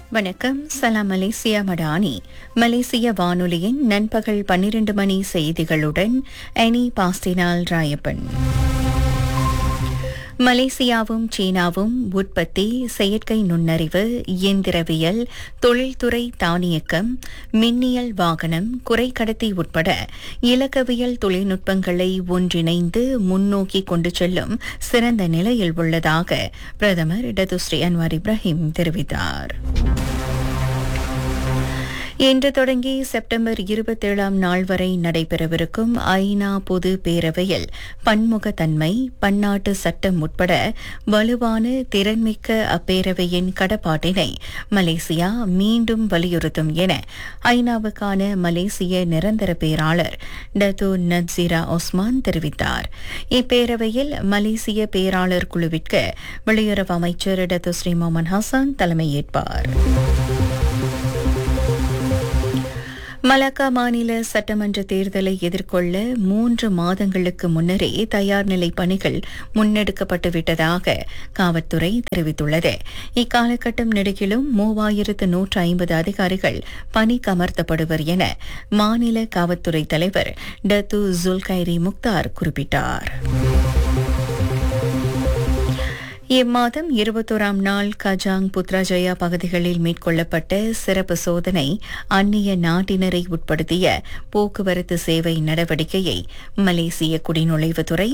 வணக்கம் சலாம் மலேசியா மடானி மலேசிய வானொலியின் நண்பகல் பன்னிரண்டு மணி செய்திகளுடன் அனி பாஸ்டினால் ராயப்பன் மலேசியாவும் சீனாவும் உற்பத்தி செயற்கை நுண்ணறிவு இயந்திரவியல் தொழில்துறை தானியக்கம் மின்னியல் வாகனம் குறைக்கடத்தி உட்பட இலக்கவியல் தொழில்நுட்பங்களை ஒன்றிணைந்து முன்னோக்கி கொண்டு செல்லும் சிறந்த நிலையில் உள்ளதாக பிரதமர் டதுஸ்ரீ அன்வார் இப்ராஹிம் தெரிவித்தார் இன்று தொடங்கி செப்டம்பர் இருபத்தேழாம் நாள் வரை நடைபெறவிருக்கும் ஐநா பொது பேரவையில் பன்முகத்தன்மை பன்னாட்டு சட்டம் உட்பட வலுவான திறன்மிக்க அப்பேரவையின் கடப்பாட்டினை மலேசியா மீண்டும் வலியுறுத்தும் என ஐநாவுக்கான மலேசிய நிரந்தர பேராளர் டத்து நட்சிரா ஒஸ்மான் தெரிவித்தார் இப்பேரவையில் மலேசிய பேராளர் குழுவிற்கு வெளியுறவு அமைச்சர் டத்து ஸ்ரீ மொமன் ஹசான் தலைமையேற்பார் மலாக்கா மாநில சட்டமன்ற தேர்தலை எதிர்கொள்ள மூன்று மாதங்களுக்கு முன்னரே தயார் நிலை பணிகள் முன்னெடுக்கப்பட்டுவிட்டதாக காவல்துறை தெரிவித்துள்ளது இக்காலகட்டம் நெடுகிலும் மூவாயிரத்து நூற்று ஐம்பது அதிகாரிகள் பணிக்கமர்த்தப்படுவர் என மாநில காவல்துறை தலைவர் டத்து ஜுல்கைரி முக்தார் குறிப்பிட்டார் இம்மாதம் இருபத்தோராம் நாள் கஜாங் புத்ராஜயா பகுதிகளில் மேற்கொள்ளப்பட்ட சிறப்பு சோதனை அந்நிய நாட்டினரை உட்படுத்திய போக்குவரத்து சேவை நடவடிக்கையை மலேசிய குடிநுழைவுத்துறை